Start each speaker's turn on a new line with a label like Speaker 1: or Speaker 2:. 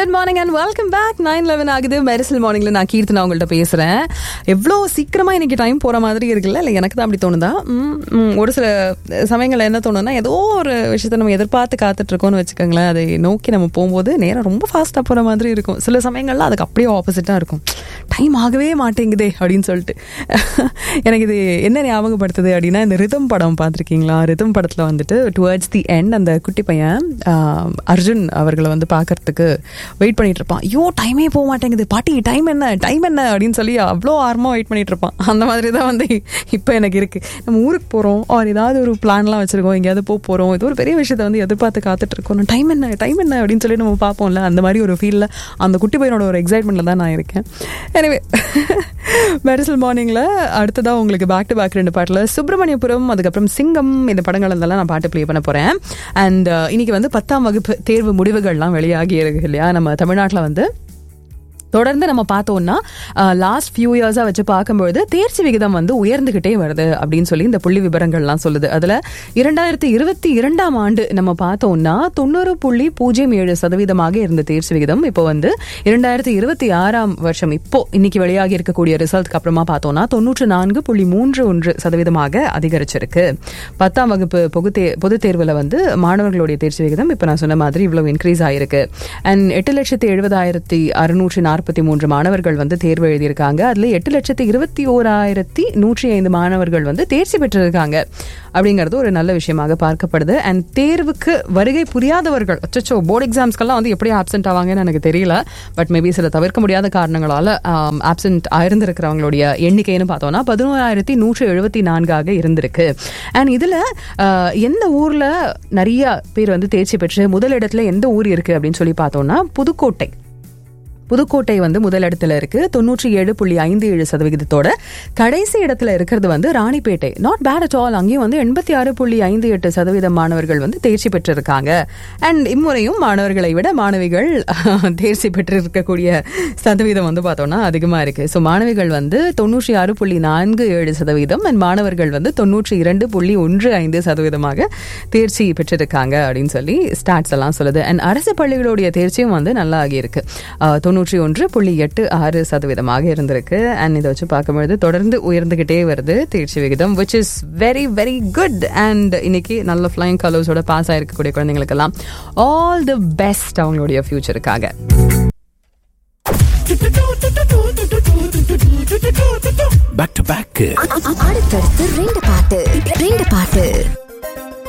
Speaker 1: good morning and welcome back nine eleven ஆகுது மெரிசல் மார்னிங்ல நான் கீர்த்தனா உங்கள்கிட்ட பேசுறேன் எவ்வளோ சீக்கிரமா இன்னைக்கு டைம் போற மாதிரி இருக்குல்ல இல்லை எனக்கு தான் அப்படி தோணுதா ம், ம், ஒரு சில சமயங்கள்ல என்ன தோணுன்னா ஏதோ ஒரு விஷயத்த நம்ம எதிர்பார்த்து காத்துட்டு இருக்கோம்னு வச்சுக்கோங்களேன் அதை நோக்கி நம்ம போகும்போது நேரம் ரொம்ப ஃபாஸ்டா போற மாதிரி இருக்கும் சில சமயங்கள்ல அதுக்கு அப்படியே ஆப்போசிட்டா இருக்கும் டைம் ஆகவே மாட்டேங்குதே அப்படின்னு சொல்லிட்டு எனக்கு இது என்ன ஞாபகப்படுத்துது அப்படின்னா இந்த ரிதம் படம் பார்த்துருக்கீங்களா ரிதம் படத்தில் வந்துட்டு டுவர்ட்ஸ் தி எண்ட் அந்த குட்டி பையன் ஆஹ், அர்ஜுன் அவர்களை வந்து பார்க்கறதுக்கு வெயிட் பண்ணிட்டு இருப்பான் ஐயோ டைமே போக மாட்டேங்குது பாட்டி டைம் என்ன டைம் என்ன அப்படின்னு சொல்லி அவ்வளோ ஆர்வமாக வெயிட் பண்ணிட்டு இருப்பான் அந்த மாதிரி தான் வந்து இப்போ எனக்கு இருக்கு நம்ம ஊருக்கு போகிறோம் அவர் ஏதாவது ஒரு பிளான்லாம் வச்சிருக்கோம் எங்கேயாவது போக போகிறோம் இது ஒரு பெரிய விஷயத்த வந்து எதிர்பார்த்து காத்துட்டு இருக்கோம் டைம் என்ன டைம் என்ன அப்படின்னு சொல்லி நம்ம பார்ப்போம்ல அந்த மாதிரி ஒரு ஃபீலில் அந்த குட்டி பையனோட ஒரு எக்ஸைட்மெண்ட்டில் தான் நான் இருக்கேன் எனவே மெரிசல் மார்னிங்கில் அடுத்ததாக உங்களுக்கு பேக் டு பேக் ரெண்டு பாட்டில் சுப்பிரமணியபுரம் அதுக்கப்புறம் சிங்கம் இந்த படங்கள் இருந்தெல்லாம் நான் பாட்டு ப்ளே பண்ண போகிறேன் அண்ட் இன்னைக்கு வந்து பத்தாம் வகுப்பு தேர்வு முடிவுகள்லாம் வெளியாகி இருக்கு இல்லையா நம்ம தமிழ்நாட்டில் வந்து தொடர்ந்து நம்ம பார்த்தோம்னா லாஸ்ட் ஃபியூ இயர்ஸாக வச்சு பார்க்கும்பொழுது தேர்ச்சி விகிதம் வந்து உயர்ந்துகிட்டே வருது அப்படின்னு சொல்லி இந்த புள்ளி விவரங்கள்லாம் சொல்லுது அதில் இரண்டாயிரத்தி இருபத்தி இரண்டாம் ஆண்டு நம்ம பார்த்தோம்னா தொண்ணூறு புள்ளி பூஜ்ஜியம் ஏழு சதவீதமாக இருந்த தேர்ச்சி விகிதம் இப்போ வந்து இரண்டாயிரத்தி இருபத்தி ஆறாம் வருஷம் இப்போ இன்னைக்கு வெளியாகி இருக்கக்கூடிய ரிசல்ட்க்கு அப்புறமா பார்த்தோம்னா தொண்ணூற்று நான்கு புள்ளி மூன்று ஒன்று சதவீதமாக அதிகரிச்சிருக்கு பத்தாம் வகுப்பு பொது தே பொதுத் தேர்வில் வந்து மாணவர்களுடைய தேர்ச்சி விகிதம் இப்போ நான் சொன்ன மாதிரி இவ்வளவு இன்க்ரீஸ் ஆயிருக்கு அண்ட் எட்டு லட்சத்தி எழுபதாயிரத்தி அறுநூற்றி நாற்பத்தி மூன்று மாணவர்கள் வந்து தேர்வு எழுதியிருக்காங்க அதுல எட்டு லட்சத்தி இருபத்தி ஓராயிரத்தி நூற்றி ஐந்து மாணவர்கள் வந்து தேர்ச்சி பெற்றிருக்காங்க அப்படிங்கிறது ஒரு நல்ல விஷயமாக பார்க்கப்படுது அண்ட் தேர்வுக்கு வருகை புரியாதவர்கள் அச்சோ போர்டு எக்ஸாம்ஸ்க்கெல்லாம் வந்து எப்படி ஆப்சென்ட் ஆவாங்கன்னு எனக்கு தெரியல பட் மேபி சில தவிர்க்க முடியாத காரணங்களால ஆப்சென்ட் ஆயிருந்திருக்கிறவங்களுடைய எண்ணிக்கைன்னு பார்த்தோம்னா பதினோராயிரத்தி நூற்றி எழுபத்தி நான்காக இருந்திருக்கு அண்ட் இதுல ஆஹ், எந்த ஊர்ல நிறைய பேர் வந்து தேர்ச்சி பெற்று முதலிடத்துல எந்த ஊர் இருக்கு அப்படின்னு சொல்லி பார்த்தோம்னா புதுக்கோட்டை புதுக்கோட்டை வந்து முதலிடத்துல இருக்கு தொண்ணூற்றி ஏழு புள்ளி ஐந்து ஏழு சதவிகிதத்தோட கடைசி இடத்துல இருக்கிறது வந்து Ranipet not bad at all அங்கேயும் வந்து எண்பத்தி ஆறு புள்ளி ஐந்து எட்டு சதவீதம் மாணவர்கள் வந்து தேர்ச்சி பெற்றிருக்காங்க அண்ட் இம்முறையும் மாணவர்களை விட மாணவிகள் தேர்ச்சி பெற்றிருக்கக்கூடிய சதவீதம் வந்து பார்த்தோம்னா அதிகமா இருக்கு ஸோ மாணவிகள் வந்து தொண்ணூற்றி ஆறு புள்ளி நான்கு ஏழு சதவீதம் அண்ட் மாணவர்கள் வந்து தொண்ணூற்றி இரண்டு புள்ளி ஒன்று ஐந்து சதவீதமாக தேர்ச்சி பெற்றிருக்காங்க அப்படின்னு சொல்லி ஸ்டாட்ஸ் எல்லாம் சொல்லுது அண்ட் அரசு பள்ளிகளுடைய தேர்ச்சியும் வந்து நல்லா ஆகியிருக்கு ஆஹ், தொண்ணூற்றி ஒன்று புள்ளி எட்டு ஆறு சதவீதமாக இருந்திருக்கு அண்ட் இதை வச்சு பார்க்கும்பொழுது தொடர்ந்து உயர்ந்துகிட்டே வருது தேர்ச்சி விகிதம் which is very very good and இன்னைக்கு நல்ல ஃப்ளைங் கலர்ஸோட பாஸ் ஆயிருக்கக்கூடிய குழந்தைங்களுக்கெல்லாம் ஆல் தி பெஸ்ட் அவங்களுடைய ஃபியூச்சருக்காக
Speaker 2: பேக் டு பேக்
Speaker 3: அடுத்தடுத்து ரெண்டு பாட்டு ரெண்டு பாட்டு